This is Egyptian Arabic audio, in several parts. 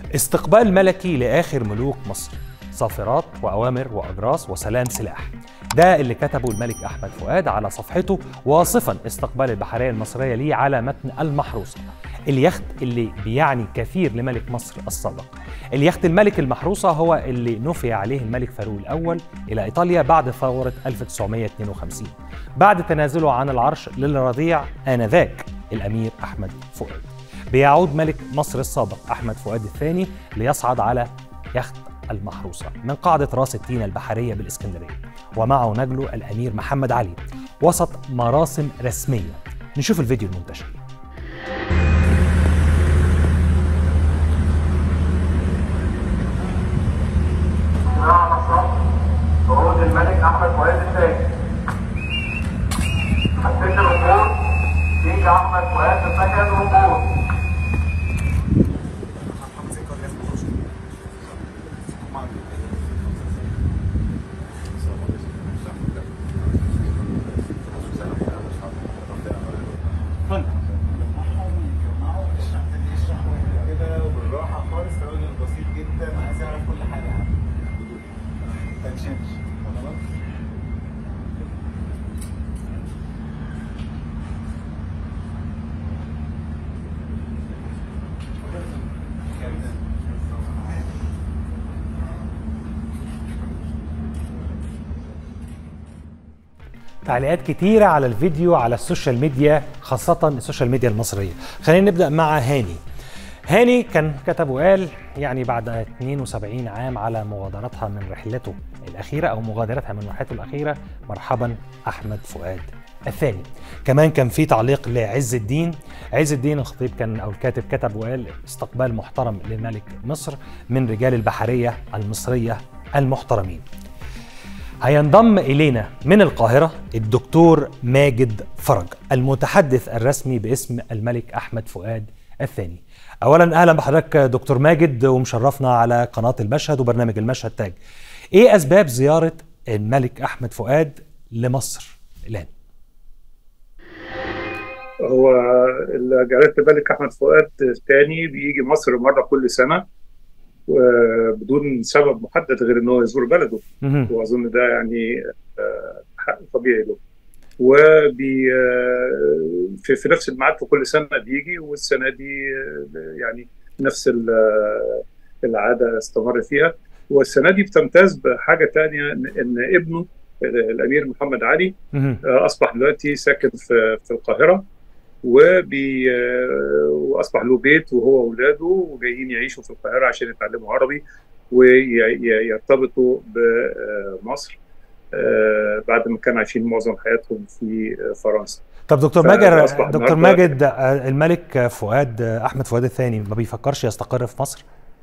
استقبال ملكي لآخر ملوك مصر صافرات وأوامر وأجراس وسلام سلاح ده اللي كتبه الملك أحمد فؤاد على صفحته واصفا استقبال البحرية المصرية ليه على متن المحروسة اليخت اللي بيعني كثير لملك مصر السابق اليخت الملك المحروسة هو اللي نفي عليه الملك فاروق الأول إلى إيطاليا بعد ثورة 1952 بعد تنازله عن العرش للرضيع آنذاك الأمير أحمد فؤاد بيعود ملك مصر السابق أحمد فؤاد الثاني ليصعد على يخت المحروسة من قاعدة راس التينة البحرية بالإسكندرية ومعه نجله الأمير محمد علي وسط مراسم رسمية نشوف الفيديو المنتشر صعود الملك احمد فؤاد الثاني حسيت الركود يجي احمد فؤاد الثاني الركود كده وبالراحه خالص راجل بسيط جدا عايز يعرف كل حاجه عنه تنشنش خلاص تعليقات كتيرة على الفيديو على السوشيال ميديا خاصة السوشيال ميديا المصرية خلينا نبدأ مع هاني هاني كان كتب وقال يعني بعد 72 عام على مغادرتها من رحلته الأخيرة أو مغادرتها من رحلته الأخيرة مرحبا أحمد فؤاد الثاني كمان كان في تعليق لعز الدين عز الدين الخطيب كان أو الكاتب كتب وقال استقبال محترم لملك مصر من رجال البحرية المصرية المحترمين هينضم إلينا من القاهرة الدكتور ماجد فرج المتحدث الرسمي باسم الملك أحمد فؤاد الثاني أولا أهلا بحضرتك دكتور ماجد ومشرفنا على قناة المشهد وبرنامج المشهد تاج إيه أسباب زيارة الملك أحمد فؤاد لمصر الآن؟ هو جلالة الملك أحمد فؤاد الثاني بيجي مصر مرة كل سنة بدون سبب محدد غير ان هو يزور بلده مهم. واظن ده يعني آه، حق طبيعي له وبي آه، في, في نفس الميعاد في كل سنه بيجي والسنه دي آه، يعني نفس ال- آه، العاده استمر فيها والسنه دي بتمتاز بحاجه تانية ان إن ابنه الامير محمد علي مهم. آه، اصبح دلوقتي ساكن في في القاهره وبي آه، واصبح له بيت وهو واولاده وجايين يعيشوا في القاهره عشان يتعلموا عربي ويرتبطوا بمصر آه، بعد ما كانوا عايشين معظم حياتهم في آه، فرنسا. طب دكتور فأصبح ماجد دكتور النهاردة- ماجد آه، الملك فؤاد آه، أحمد فؤاد الثاني ما بيفكرش يستقر في مصر؟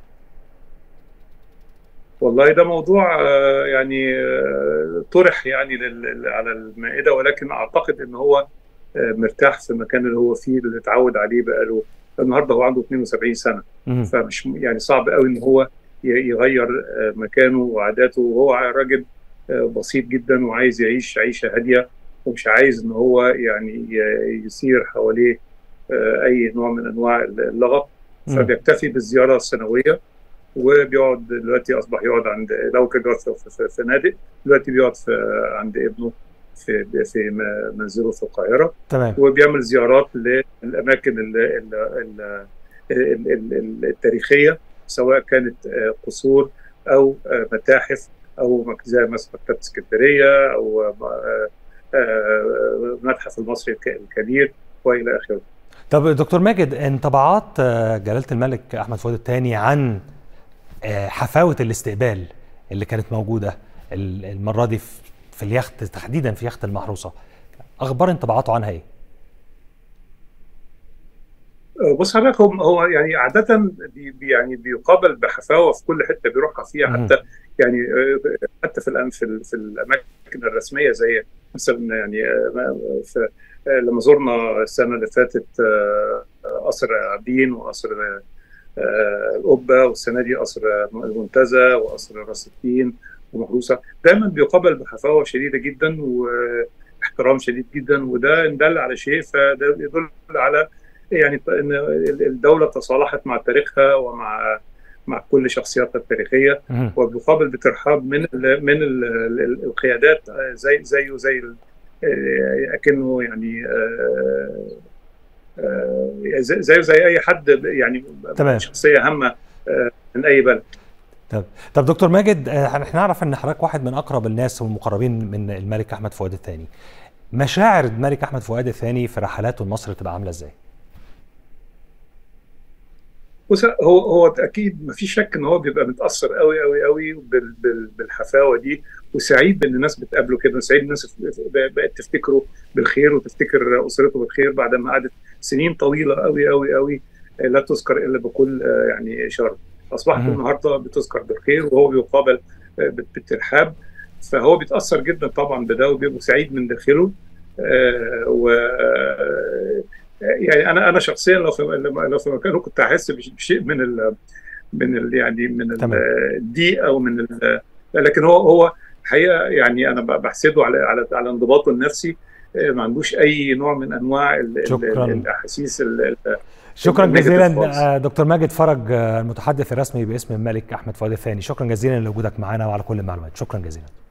والله ده موضوع آه، يعني آه، طرح يعني لل- على المائده ولكن اعتقد ان هو آه، مرتاح في المكان اللي هو فيه اللي اتعود عليه بقاله النهارده هو عنده 72 سنه مهم. فمش يعني صعب قوي ان هو ي- يغير آه، مكانه وعاداته وهو راجل آه، بسيط جدا وعايز يعيش عيشه هاديه ومش عايز ان هو يعني ي- يثير حواليه آه، اي نوع من انواع اللغط مم. فبيكتفي بالزياره السنويه وبيقعد دلوقتي اصبح يقعد عند لو كان بيقعد في, في, في فنادق دلوقتي بيقعد في عند ابنه في في م- منزله في القاهره تمام وبيعمل زيارات للاماكن ال- ال- ال- ال- ال- ال- التاريخيه سواء كانت آه، قصور او آه، متاحف او مك- زي مثلا مكتبه اسكندريه او آه، آه، المتحف المصري الك- الكبير والى اخره. طب دكتور ماجد انطباعات آه، جلالة الملك أحمد فؤاد الثاني عن آه، حفاوة الاستقبال اللي كانت موجودة ال- المرة دي في- في اليخت تحديدا في يخت المحروسة أخبار انطباعاته عنها إيه؟ بص حضرتك هو هو يعني عادة بي بي- يعني بيقابل بحفاوة في كل حتة بيروحها فيها مم. حتى يعني آه، حتى في الأم في, ال- في الأماكن الرسمية زي مثلا يعني آه، في آه، لما زرنا السنة اللي فاتت آه، قصر عابدين وقصر آه، القبة والسنة دي قصر المنتزه وقصر راس التين ومحروسة دايما بيقابل بحفاوة شديدة جدا واحترام شديد جدا وده إن دل على شيء فده يدل على يعني ان الدوله تصالحت مع تاريخها ومع مع كل شخصياتها التاريخيه مهم. وبيقابل بترحاب من ال من ال ال القيادات آه، زي زيه زي ال- آه، اكنه يعني آه، آه، زي زيه زي اي حد يعني تمام. شخصيه هامه آه، من اي بلد طب طب دكتور ماجد آه، احنا نعرف ان حضرتك واحد من اقرب الناس والمقربين من الملك احمد فؤاد الثاني مشاعر الملك احمد فؤاد الثاني في رحلاته لمصر تبقى عامله ازاي؟ بص هو هو اكيد ما فيش شك ان هو بيبقى متاثر قوي قوي قوي بال- بال- بالحفاوه دي وسعيد بان الناس بتقابله كده سعيد الناس بقت تفتكره بالخير وتفتكر اسرته بالخير بعد ما قعدت سنين طويله قوي قوي قوي لا تذكر الا بكل آه، يعني شر اصبحت مهم. النهارده بتذكر بالخير وهو بيقابل آه، بت- بالترحاب فهو بيتاثر جدا طبعا بده وبيبقى سعيد من داخله آه، و آه، يعني انا انا شخصيا لو في لو في مكانه كنت احس بش- بشيء من ال من ال يعني من ال- تمام. الضيق او من ال- لكن هو هو حقيقه يعني انا ب- بحسده على على على انضباطه النفسي آه، ما عندوش اي نوع من انواع ال- ال- شكراً. الاحاسيس ال- ال- شكرا النيجاتيف جزيلا خالص. آه، دكتور ماجد فرج آه، المتحدث الرسمي باسم الملك احمد فؤاد الثاني شكرا جزيلا لوجودك معنا وعلى كل المعلومات شكرا جزيلا